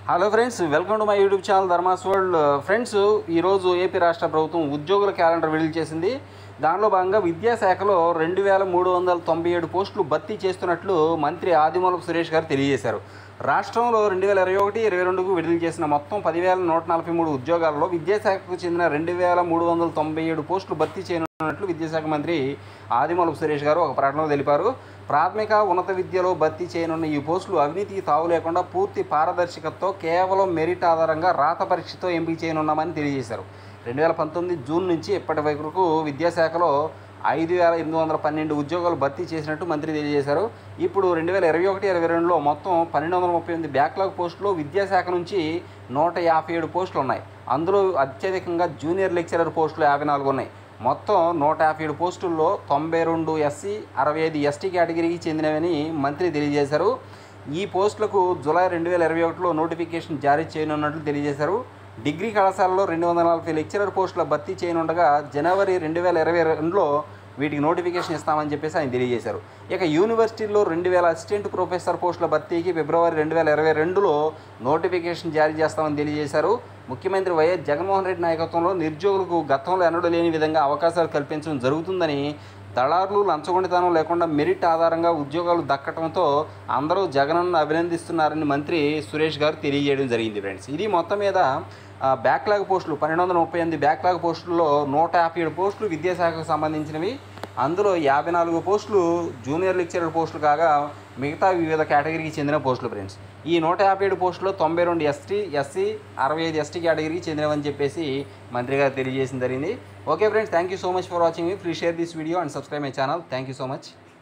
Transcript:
hello friends welcome to my YouTube channel Dharmas world friends ఈరోజు AP రాష్ట్ర ప్రభుత్వం ఉద్యోగుల క్యాలెండర్ విడుదల చేసింది దానిలో భాగంగా విద్యాశాఖలో రెండు వేల మూడు వందల తొంభై ఏడు పోస్టులు భర్తీ చేస్తున్నట్లు మంత్రి ఆదిమూలపు సురేష్ గారు తెలియజేశారు రాష్ట్రంలో రెండు వేల ఇరవై ఒకటి ఇరవై రెండుకు విడుదల చేసిన మొత్తం పదివేల నూట నలభై మూడు ఉద్యోగాల్లో విద్యాశాఖకు చెందిన రెండు వేల మూడు వందల తొంభై ఏడు పోస్టులు భర్తీ చేయనున్నట్లు విద్యాశాఖ మంత్రి ఆదిమూలపు సురేష్ గారు ఒక ప్రకటనలో తెలిపారు ప్రాథమిక ఉన్నత విద్యలో భర్తీ చేయనున్న ఈ పోస్టులు అవినీతికి తావు లేకుండా పూర్తి పారదర్శకతతో కేవలం మెరిట్ ఆధారంగా రాత పరీక్షతో ఎంపిక చేయనున్నామని తెలియజేశారు రెండు వేల పంతొమ్మిది జూన్ నుంచి ఇప్పటి వరకు విద్యాశాఖలో ఐదు వేల ఎనిమిది వందల పన్నెండు ఉద్యోగాలు భర్తీ చేసినట్టు మంత్రి తెలియజేశారు ఇప్పుడు రెండు వేల ఇరవై ఒకటి ఇరవై రెండులో మొత్తం పన్నెండు వందల ముప్పై ఎనిమిది బ్యాక్లాగ్ పోస్టులు విద్యాశాఖ నుంచి నూట యాభై ఏడు పోస్టులు ఉన్నాయి అందులో అత్యధికంగా జూనియర్ లెక్చరర్ పోస్టులు యాభై నాలుగు ఉన్నాయి మొత్తం నూట యాభై ఏడు పోస్టుల్లో తొంభై రెండు ఎస్సీ అరవై ఐదు ఎస్టీ కేటగిరీకి చెందినవని మంత్రి తెలియజేశారు ఈ పోస్టులకు జూలై రెండు వేల ఇరవై ఒకటిలో నోటిఫికేషన్ జారీ చేయనున్నట్లు తెలియజేశారు డిగ్రీ కళాశాలలో రెండు వందల నలభై లెక్చరర్ పోస్టుల భర్తీ చేయనుండగా జనవరి రెండు వేల ఇరవై రెండులో వీటికి నోటిఫికేషన్ ఇస్తామని చెప్పేసి ఆయన తెలియజేశారు ఇక యూనివర్సిటీల్లో రెండు వేల అసిస్టెంట్ ప్రొఫెసర్ పోస్టుల భర్తీకి ఫిబ్రవరి రెండు వేల ఇరవై రెండులో నోటిఫికేషన్ జారీ చేస్తామని తెలియజేశారు ముఖ్యమంత్రి వైఎస్ జగన్మోహన్ రెడ్డి నాయకత్వంలో నిరుద్యోగులకు గతంలో ఎన్నడూ లేని విధంగా అవకాశాలు కల్పించడం జరుగుతుందని దళారులు లంచగొండితనం లేకుండా మెరిట్ ఆధారంగా ఉద్యోగాలు దక్కడంతో అందరూ జగనన్ను అభినందిస్తున్నారని మంత్రి సురేష్ గారు తెలియజేయడం జరిగింది ఫ్రెండ్స్ ఇది మొత్తం మీద ఆ, బ్యాక్లాగ్ పోస్టులు పన్నెండు వందల ముప్పై ఎనిమిది బ్యాక్లాగ్ పోస్టుల్లో నూట యాభై ఏడు పోస్టులు విద్యాశాఖకు సంబంధించినవి అందులో యాభై నాలుగు పోస్టులు జూనియర్ లెక్చరర్ పోస్టులు కాగా మిగతా వివిధ కేటగిరీకి చెందిన పోస్టులు ఫ్రెండ్స్ ఈ నూట యాభై ఏడు పోస్టులో తొంభై రెండు ఎస్టీ ఎస్సీ అరవై ఐదు ఎస్టీ కేటగిరీకి చెందినవని చెప్పేసి మంత్రి గారు తెలియజేసిన జరిగింది okay friends thank you so much for watching please share this video and subscribe my channel thank you so much